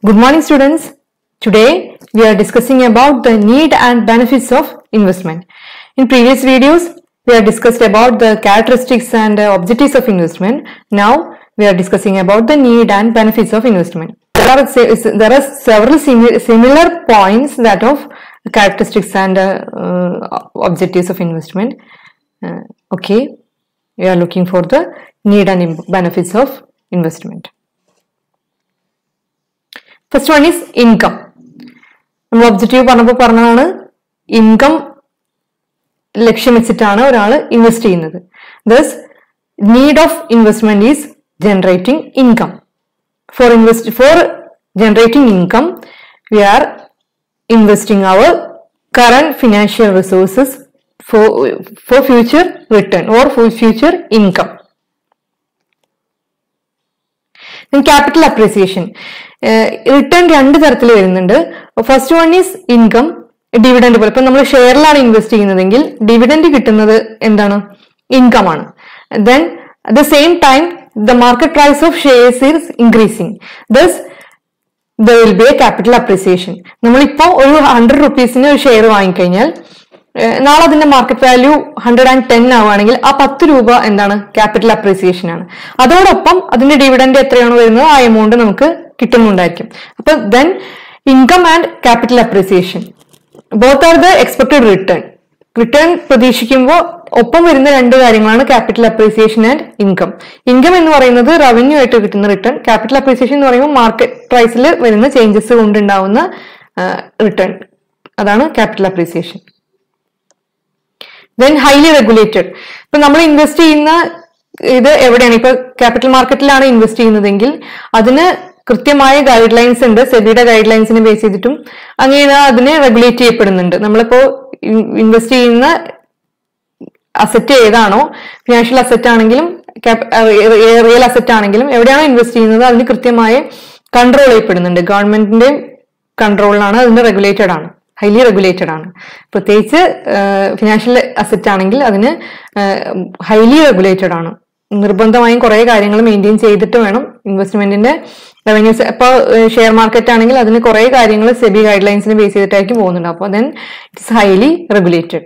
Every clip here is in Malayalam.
Good morning students. Today we are discussing about the need and benefits of investment. In previous videos we have discussed about the characteristics and uh, objectives of investment. Now we are discussing about the need and benefits of investment. There are, se- there are several simi- similar points that of characteristics and uh, uh, objectives of investment. Uh, okay, we are looking for the need and im- benefits of investment. First one is income നമ്മൾ ഒബ്ജക്റ്റീവ് പറഞ്ഞപ്പോൾ പറഞ്ഞതാണ് ഇൻകം ലക്ഷ്യം വെച്ചിട്ടാണ് ഒരാൾ ഇൻവെസ്റ്റ് ചെയ്യുന്നത് thus need of investment is generating income for invest for generating income we are investing our current financial resources for for future return or for future income capital appreciation return രണ്ട് തരത്തിൽ വരുന്നുണ്ട് first one is income dividend പോലെ ഇപ്പൊ നമ്മൾ ഷെയറിലാണ് ഇൻവെസ്റ്റ് ചെയ്യുന്നതെങ്കിൽ ഡിവിഡൻഡ് കിട്ടുന്നത് എന്താണ് ഇൻകം ആണ് then at the same time the market price of shares is increasing thus the will be a capital appreciation നമ്മളിപ്പോ ഒരു ഹൺഡ്രഡ് റുപ്പീസിന് ഒരു ഷെയർ വാങ്ങിക്കഴിഞ്ഞാൽ ഏഹ് നാളെ അതിന്റെ market value hundred and ten ആവുകയാണെങ്കിൽ ആ പത്ത് രൂപ എന്താണ് ക്യാപിറ്റൽ അപ്രീസിയേഷൻ ആണ് അതോടൊപ്പം അതിന്റെ ഡിവിഡൻഡ് എത്രയാണോ വരുന്നത് ആ എമൗണ്ട് നമുക്ക് കിട്ടുന്നുണ്ടായിരിക്കും അപ്പൊ then income and capital appreciation both are the expected return return പ്രതീക്ഷിക്കുമ്പോൾ ഒപ്പം വരുന്ന രണ്ട് കാര്യങ്ങളാണ് capital appreciation and income income എന്ന് പറയുന്നത് റവന്യൂ ആയിട്ട് കിട്ടുന്ന റിട്ടേൺ ക്യാപിറ്റൽ അപ്രീസിയേഷൻ എന്ന് പറയുമ്പോൾ മാർക്കറ്റ് പ്രൈസിൽ വരുന്ന ചേഞ്ചസ് കൊണ്ടുണ്ടാവുന്ന റിട്ടേൺ അതാണ് capital appreciation then highly regulated ഇപ്പൊ നമ്മൾ ഇൻവെസ്റ്റ് ചെയ്യുന്ന ഇത് എവിടെയാണ് ഇപ്പൊ ക്യാപിറ്റൽ മാർക്കറ്റിലാണ് ഇൻവെസ്റ്റ് ചെയ്യുന്നതെങ്കിൽ അതിന് കൃത്യമായ ഗൈഡ് ലൈൻസ് ഉണ്ട് സെബിയുടെ ഗൈഡ് ലൈൻസിനെ ബേസ് ചെയ്തിട്ടും അങ്ങനെ അതിനെ റെഗുലേറ്റ് ചെയ്യപ്പെടുന്നുണ്ട് നമ്മളിപ്പോ ഇൻവെസ്റ്റ് ചെയ്യുന്ന അസറ്റ് ഏതാണോ ഫിനാൻഷ്യൽ അസറ്റ് ആണെങ്കിലും റിയൽ അസറ്റ് ആണെങ്കിലും എവിടെയാണോ ഇൻവെസ്റ്റ് ചെയ്യുന്നത് അതിന് കൃത്യമായ കൺട്രോൾ ചെയ്യപ്പെടുന്നുണ്ട് ഗവൺമെന്റിന്റെ കൺട്രോളിലാണ് അതിന് റെഗുലേറ്റഡ് ആണ് ഹൈലി റെഗുലേറ്റഡ് ആണ് പ്രത്യേകിച്ച് ഫിനാൻഷ്യൽ അസറ്റ് ആണെങ്കിൽ അതിന് ഹൈലി റെഗുലേറ്റഡ് ആണ് നിർബന്ധമായും കുറെ കാര്യങ്ങൾ മെയിൻറ്റെയിൻ ചെയ്തിട്ട് വേണം ഇൻവെസ്റ്റ്മെന്റിന്റെ റവന്യൂസ് ഇപ്പോൾ ഷെയർ മാർക്കറ്റ് ആണെങ്കിൽ അതിന് കുറെ കാര്യങ്ങൾ സെബി ഗൈഡ് ലൈൻസിനെ ബേസ് ചെയ്തിട്ടായിരിക്കും പോകുന്നുണ്ട് അപ്പോൾ then it's highly regulated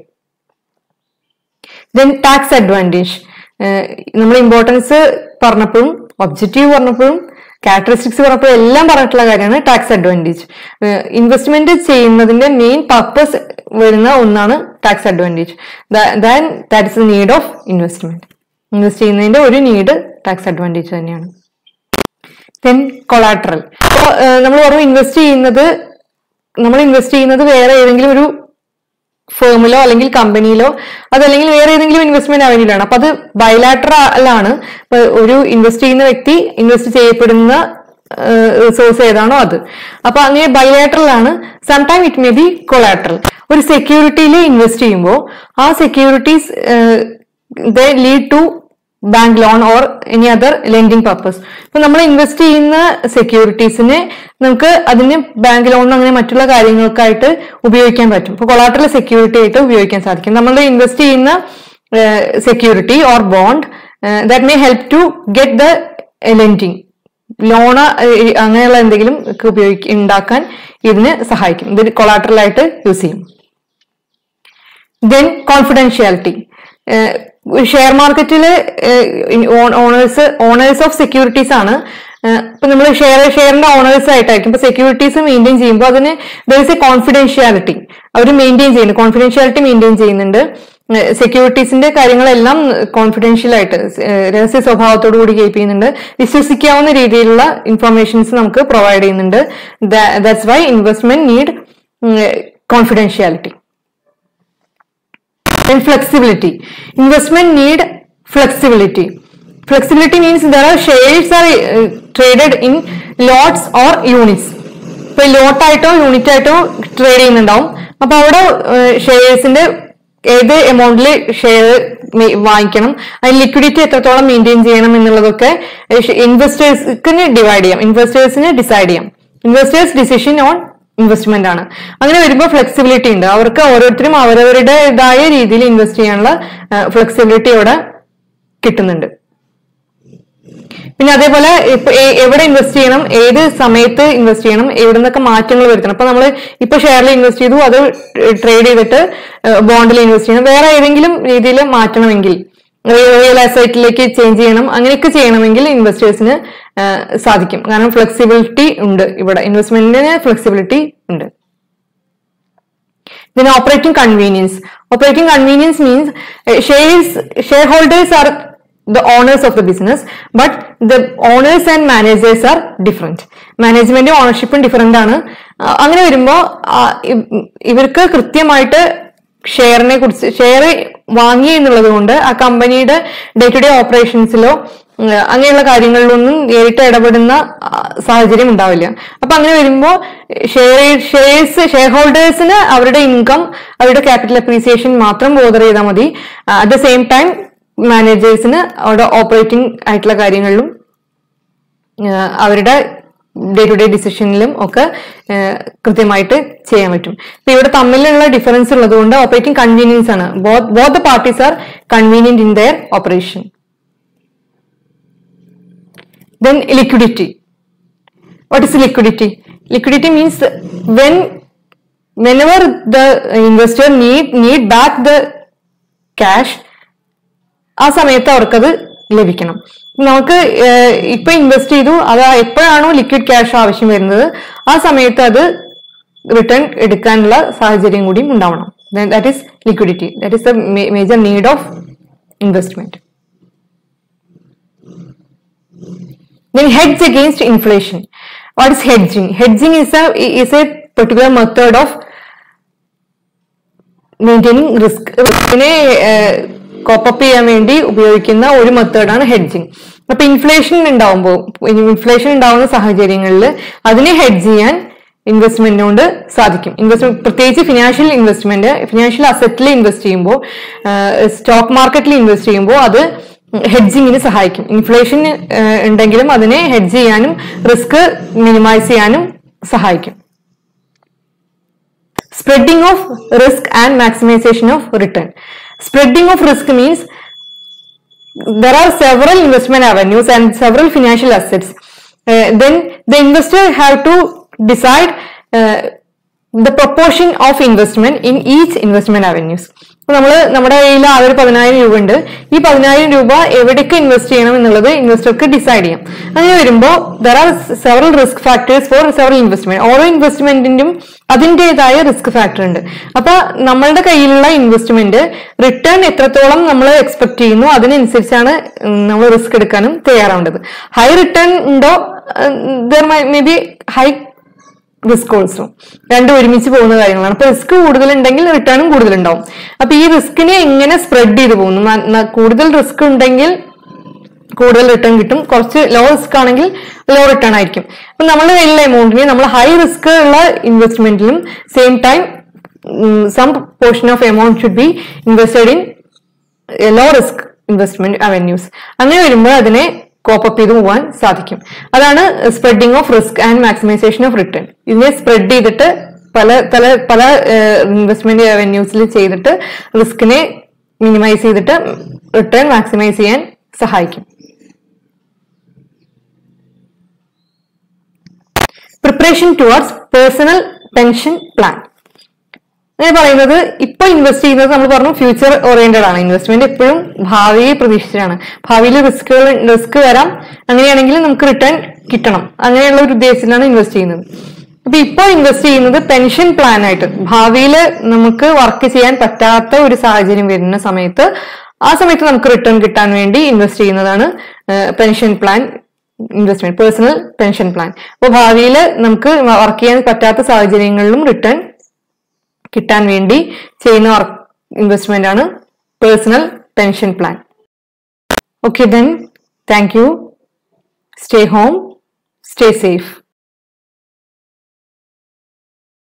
then tax advantage നമ്മൾ ഇമ്പോർട്ടൻസ് പറഞ്ഞപ്പോഴും ഒബ്ജക്റ്റീവ് പറഞ്ഞപ്പോഴും ക്യാരക്ടറിസ്റ്റിക്സ് പറഞ്ഞപ്പോഴും എല്ലാം പറഞ്ഞിട്ടുള്ള കാര്യമാണ് ടാക്സ് അഡ്വാൻറ്റേജ് ഇൻവെസ്റ്റ്മെന്റ് ചെയ്യുന്നതിന്റെ മെയിൻ പർപ്പസ് വരുന്ന ഒന്നാണ് tax advantage than that is the need of investment invest ചെയ്യുന്നതിന്റെ ഒരു നീഡ് ടാക്സ് അഡ്വാൻറ്റേജ് തന്നെയാണ് ദെൻ കൊളാട്രൽ അപ്പോൾ നമ്മൾ പറഞ്ഞു ഇൻവെസ്റ്റ് ചെയ്യുന്നത് നമ്മൾ ഇൻവെസ്റ്റ് ചെയ്യുന്നത് വേറെ ഏതെങ്കിലും ഒരു ഫേമിലോ അല്ലെങ്കിൽ കമ്പനിയിലോ അതല്ലെങ്കിൽ വേറെ ഏതെങ്കിലും ഇൻവെസ്റ്റ്മെന്റ് അവനിലാണ് അപ്പൊ അത് ബയലാട്രലാണ് ഇപ്പൊ ഒരു ഇൻവെസ്റ്റ് ചെയ്യുന്ന വ്യക്തി ഇൻവെസ്റ്റ് ചെയ്യപ്പെടുന്ന റിസോഴ്സ് ഏതാണോ അത് അപ്പൊ അങ്ങനെ ബയലാട്രലാണ് sometime it may be collateral ഒരു സെക്യൂരിറ്റിയിൽ ഇൻവെസ്റ്റ് ചെയ്യുമ്പോൾ ആ securities the lead to bank loan or any other lending purpose ഇപ്പൊ നമ്മൾ ഇൻവെസ്റ്റ് ചെയ്യുന്ന സെക്യൂരിറ്റീസിനെ നമുക്ക് അതിന് ബാങ്ക് ലോൺ അങ്ങനെ മറ്റുള്ള കാര്യങ്ങൾക്കായിട്ട് ഉപയോഗിക്കാൻ പറ്റും ഇപ്പൊ കൊളാട്രൽ സെക്യൂരിറ്റി ആയിട്ട് ഉപയോഗിക്കാൻ സാധിക്കും നമ്മൾ ഇൻവെസ്റ്റ് ചെയ്യുന്ന security or bond that may help to get the lending loan അങ്ങനെയുള്ള എന്തെങ്കിലും ഉപയോഗിക്ക ഉണ്ടാക്കാൻ ഇതിന് സഹായിക്കും ഇത് കൊളാട്രലായിട്ട് യൂസ് ചെയ്യും ദെൻ കോൺഫിഡൻഷ്യാലിറ്റി ഷെയർ മാർക്കറ്റിൽ ഓണേഴ്സ് ഓണേഴ്സ് ഓഫ് സെക്യൂരിറ്റീസ് ആണ് ഇപ്പൊ നമ്മൾ ഷെയർ ഷെയറിന്റെ ഓണേഴ്സ് ആയിട്ടായിരിക്കും ഇപ്പൊ സെക്യൂരിറ്റീസ് മെയിൻറ്റെയിൻ ചെയ്യുമ്പോൾ അതിന് ദർ ഇസ് എ കോൺഫിഡൻഷ്യാലിറ്റി അവർ മെയിൻറ്റെയിൻ ചെയ്യുന്നു കോൺഫിഡൻഷ്യാലിറ്റി മെയിൻറ്റെയിൻ ചെയ്യുന്നുണ്ട് സെക്യൂരിറ്റീസിന്റെ കാര്യങ്ങളെല്ലാം കോൺഫിഡൻഷ്യൽ ആയിട്ട് രഹസ്യ സ്വഭാവത്തോടു കൂടി കീപ്പ് ചെയ്യുന്നുണ്ട് വിശ്വസിക്കാവുന്ന രീതിയിലുള്ള ഇൻഫർമേഷൻസ് നമുക്ക് പ്രൊവൈഡ് ചെയ്യുന്നുണ്ട് that's why investment need confidentiality and flexibility. Investment need flexibility. Flexibility means there are shares are uh, traded in lots or units. ഇപ്പൊ ലോട്ട് ആയിട്ടോ യൂണിറ്റ് ആയിട്ടോ ട്രേഡ് ചെയ്യുന്നുണ്ടാവും അപ്പൊ അവിടെ ഷെയർസിന്റെ ഏത് എമൗണ്ടിൽ ഷെയർ വാങ്ങിക്കണം അതിന് ലിക്വിഡിറ്റി എത്രത്തോളം മെയിൻറ്റെയിൻ ചെയ്യണം എന്നുള്ളതൊക്കെ ഇൻവെസ്റ്റേഴ്സിന് ഡിവൈഡ് ചെയ്യാം ഇൻവെസ്റ്റേഴ്സിന് ഡിസൈഡ് ചെയ്യാം ഇൻവെസ്റ്റേഴ്സ് ഡിസിഷൻ ഓൺ ഇൻവെസ്റ്റ്മെന്റ് ആണ് അങ്ങനെ വരുമ്പോൾ ഫ്ലെക്സിബിലിറ്റി ഉണ്ട് അവർക്ക് ഓരോരുത്തരും അവരവരുടേതായ രീതിയിൽ ഇൻവെസ്റ്റ് ചെയ്യാനുള്ള ഫ്ലെക്സിബിലിറ്റി അവിടെ കിട്ടുന്നുണ്ട് പിന്നെ അതേപോലെ ഇപ്പൊ എ- എവിടെ ഇൻവെസ്റ്റ് ചെയ്യണം ഏത് സമയത്ത് ഇൻവെസ്റ്റ് ചെയ്യണം എവിടെ നിന്നൊക്കെ മാറ്റങ്ങൾ വരുത്തണം അപ്പൊ നമ്മൾ ഇപ്പൊ ഷെയറിൽ ഇൻവെസ്റ്റ് ചെയ്തു അത് ട്രേഡ് ചെയ്തിട്ട് ബോണ്ടിൽ ഇൻവെസ്റ്റ് ചെയ്യണം വേറെ ഏതെങ്കിലും രീതിയിൽ മാറ്റണമെങ്കിൽ റിയൽ അസൈറ്റിലേക്ക് ചേഞ്ച് ചെയ്യണം അങ്ങനെയൊക്കെ ചെയ്യണമെങ്കിൽ ഇൻവെസ്റ്റേഴ്സിന് സാധിക്കും കാരണം ഫ്ലെക്സിബിലിറ്റി ഉണ്ട് ഇവിടെ ഇൻവെസ്റ്റ്മെന്റിന് ഫ്ലെക്സിബിലിറ്റി ഉണ്ട് Then operating convenience. Operating convenience means uh, shares shareholders are the owners of the business, but the owners and managers are different. മാനേജ്മെന്റും ഓണർഷിപ്പും ഡിഫറെന്റ് ആണ് ആ, അങ്ങനെ വരുമ്പോ ആ, ഇ- ഇവർക്ക് കൃത്യമായിട്ട് ഷെയറിനെ കുറിച്ച് ഷെയർ വാങ്ങി എന്നുള്ളത് കൊണ്ട് ആ കമ്പനിയുടെ ഡേ ടു ഡേ ഓപ്പറേഷൻസിലോ ഉം, അങ്ങനെയുള്ള കാര്യങ്ങളിലൊന്നും നേരിട്ട് ഇടപെടുന്ന ആ, സാഹചര്യം ഉണ്ടാവില്ല അപ്പൊ അങ്ങനെ വരുമ്പോ ഷെയർ ഷെയർസ് ഷെയർ ഹോൾഡേഴ്സിന് അവരുടെ ഇൻകം അവരുടെ ക്യാപിറ്റൽ അപ്രീസിയേഷൻ മാത്രം ബോധർ ചെയ്താൽ മതി അറ്റ് ദ സെയിം ടൈം മാനേജേഴ്സിന് അവരുടെ ഓപ്പറേറ്റിംഗ് ആയിട്ടുള്ള കാര്യങ്ങളിലും ആ, അവരുടെ ഡേ ടു ഡേ ഡിസിഷനിലും ഒക്കെ ആ, കൃത്യമായിട്ട് ചെയ്യാൻ പറ്റും ഇപ്പൊ ഇവിടെ തമ്മിലുള്ള ഡിഫറൻസ് ഉള്ളതുകൊണ്ട് ഓപ്പറേറ്റിംഗ് കൺവീനിയൻസ് ആണ് both the parties are convenient in their operation then liquidity what is liquidity liquidity means when whenever the investor need need back the cash ആ സമയത്ത് അവർക്കത് ലഭിക്കണം നമുക്ക് ഏഹ്, ഇപ്പൊ ഇൻവെസ്റ്റ് ചെയ്തു അത് എപ്പോഴാണോ ലിക്വിഡ് ക്യാഷ് ആവശ്യം വരുന്നത് ആ സമയത്ത് അത് റിട്ടേൺ എടുക്കാനുള്ള സാഹചര്യം കൂടിയും ഉണ്ടാവണം that is liquidity that is the major need of investment Then hedge against inflation. What is hedging? Hedging is a is a particular method of maintaining risk റിസ്കിനെ കോപ്പപ്പ് ചെയ്യാൻ വേണ്ടി ഉപയോഗിക്കുന്ന ഒരു മെത്തേഡാണ് ഹെഡ്ജിങ് അപ്പൊ ഇൻഫ്ലേഷൻ ഉണ്ടാവുമ്പോൾ ഇൻഫ്ലേഷൻ ഉണ്ടാവുന്ന സാഹചര്യങ്ങളിൽ അതിനെ ഹെഡ്ജ് ചെയ്യാൻ ഇൻവെസ്റ്റ്മെന്റ് കൊണ്ട് സാധിക്കും ഇൻവെസ്റ്റ്മെന്റ് പ്രത്യേകിച്ച് ഫിനാൻഷ്യൽ ഇൻവെസ്റ്റ്മെന്റ് ഫിനാൻഷ്യൽ അസറ്റിൽ ഇൻവെസ്റ്റ് ചെയ്യുമ്പോൾ സ്റ്റോക്ക് മാർക്കറ്റിൽ ഇൻവെസ്റ്റ് ചെയ്യുമ്പോൾ അത് ഹെഡ്ജിങ്ങിന് സഹായിക്കും ഇൻഫ്ലേഷൻ ഉണ്ടെങ്കിലും അതിനെ ഹെഡ്ജ് ചെയ്യാനും റിസ്ക് മിനിമൈസ് ചെയ്യാനും സഹായിക്കും spreading of risk and maximization of return spreading of risk means there are several investment avenues and several financial assets Uh, then the investor have to decide uh, the proportion of investment in each investment avenues നമ്മൾ നമ്മുടെ കയ്യിൽ ആ ഒരു പതിനായിരം രൂപ ഉണ്ട് ഈ പതിനായിരം രൂപ എവിടേക്ക് ഇൻവെസ്റ്റ് ചെയ്യണം എന്നുള്ളത് ഇൻവെസ്റ്റർക്ക് ഡിസൈഡ് ചെയ്യാം അങ്ങനെ വരുമ്പോൾ there are several risk factors for several investment ഓരോ ഇൻവെസ്റ്റ്മെന്റിന്റും അതിൻ്റെതായ റിസ്ക് ഫാക്ടർ ഉണ്ട് അപ്പൊ നമ്മളുടെ കയ്യിലുള്ള ഇൻവെസ്റ്റ്മെന്റ് റിട്ടേൺ എത്രത്തോളം നമ്മൾ എക്സ്പെക്ട് ചെയ്യുന്നു അതിനനുസരിച്ചാണ് നമ്മൾ റിസ്ക് എടുക്കാനും തയ്യാറാവേണ്ടത് ഹൈ റിട്ടേൺ ഉണ്ടോ there may be high risk also രണ്ടും ഒരുമിച്ച് പോകുന്ന കാര്യങ്ങളാണ് അപ്പൊ റിസ്ക് കൂടുതലുണ്ടെങ്കിൽ റിട്ടേണും കൂടുതലുണ്ടാവും അപ്പൊ ഈ റിസ്കിനെ എങ്ങനെ സ്പ്രെഡ് ചെയ്ത് പോകുന്നു ന- ന- കൂടുതൽ റിസ്ക് ഉണ്ടെങ്കിൽ കൂടുതൽ റിട്ടേൺ കിട്ടും കുറച്ച് ലോ റിസ്ക് ആണെങ്കിൽ ലോ റിട്ടേൺ ആയിരിക്കും അപ്പൊ നമ്മുടെ കയ്യിലുള്ള എമൗണ്ടിന് നമ്മൾ ഹൈ റിസ്ക് ഉള്ള ഇൻവെസ്റ്റ്മെന്റിലും same time some portion of amount should be invested in low risk investment avenues അങ്ങനെ വരുമ്പോൾ അതിനെ കോപ്പപ്പ് ചെയ്ത് പോകാൻ സാധിക്കും അതാണ് spreading of risk and maximisation of return ഇതിനെ സ്പ്രെഡ് ചെയ്തിട്ട് പല പല പല ഇൻവെസ്റ്റ്മെന്റ് അവന്യൂസിൽ ചെയ്തിട്ട് റിസ്കിനെ മിനിമൈസ് ചെയ്തിട്ട് റിട്ടേൺ മാക്സിമൈസ് ചെയ്യാൻ സഹായിക്കും preparation towards personal pension plan അങ്ങനെ പറയുന്നത് ഇപ്പൊ ഇൻവെസ്റ്റ് ചെയ്യുന്നത് നമ്മൾ പറഞ്ഞു ഫ്യൂച്ചർ ഓറിയന്റഡ് ആണ് ഇൻവെസ്റ്റ്മെന്റ് എപ്പോഴും ഭാവിയെ പ്രതീക്ഷിച്ചാണ് ഭാവിയിൽ റിസ്കുകൾ റിസ്ക് വരാം അങ്ങനെയാണെങ്കിൽ നമുക്ക് റിട്ടേൺ കിട്ടണം അങ്ങനെയുള്ള ഒരു ഉദ്ദേശത്തിലാണ് ഇൻവെസ്റ്റ് ചെയ്യുന്നത് അപ്പൊ ഇപ്പോൾ ഇൻവെസ്റ്റ് ചെയ്യുന്നത് പെൻഷൻ പ്ലാൻ ആയിട്ട് ഭാവിയിൽ നമുക്ക് വർക്ക് ചെയ്യാൻ പറ്റാത്ത ഒരു സാഹചര്യം വരുന്ന സമയത്ത് ആ സമയത്ത് നമുക്ക് റിട്ടേൺ കിട്ടാൻ വേണ്ടി ഇൻവെസ്റ്റ് ചെയ്യുന്നതാണ് pension plan investment personal pension plan അപ്പോൾ ഭാവിയിൽ നമുക്ക് വർക്ക് ചെയ്യാൻ പറ്റാത്ത സാഹചര്യങ്ങളിലും റിട്ടേൺ കിട്ടാൻ വേണ്ടി ചെയ്യുന്ന വർക്ക് ഇൻവെസ്റ്റ്മെന്റ് ആണ് personal pension plan okay then thank you stay home stay safe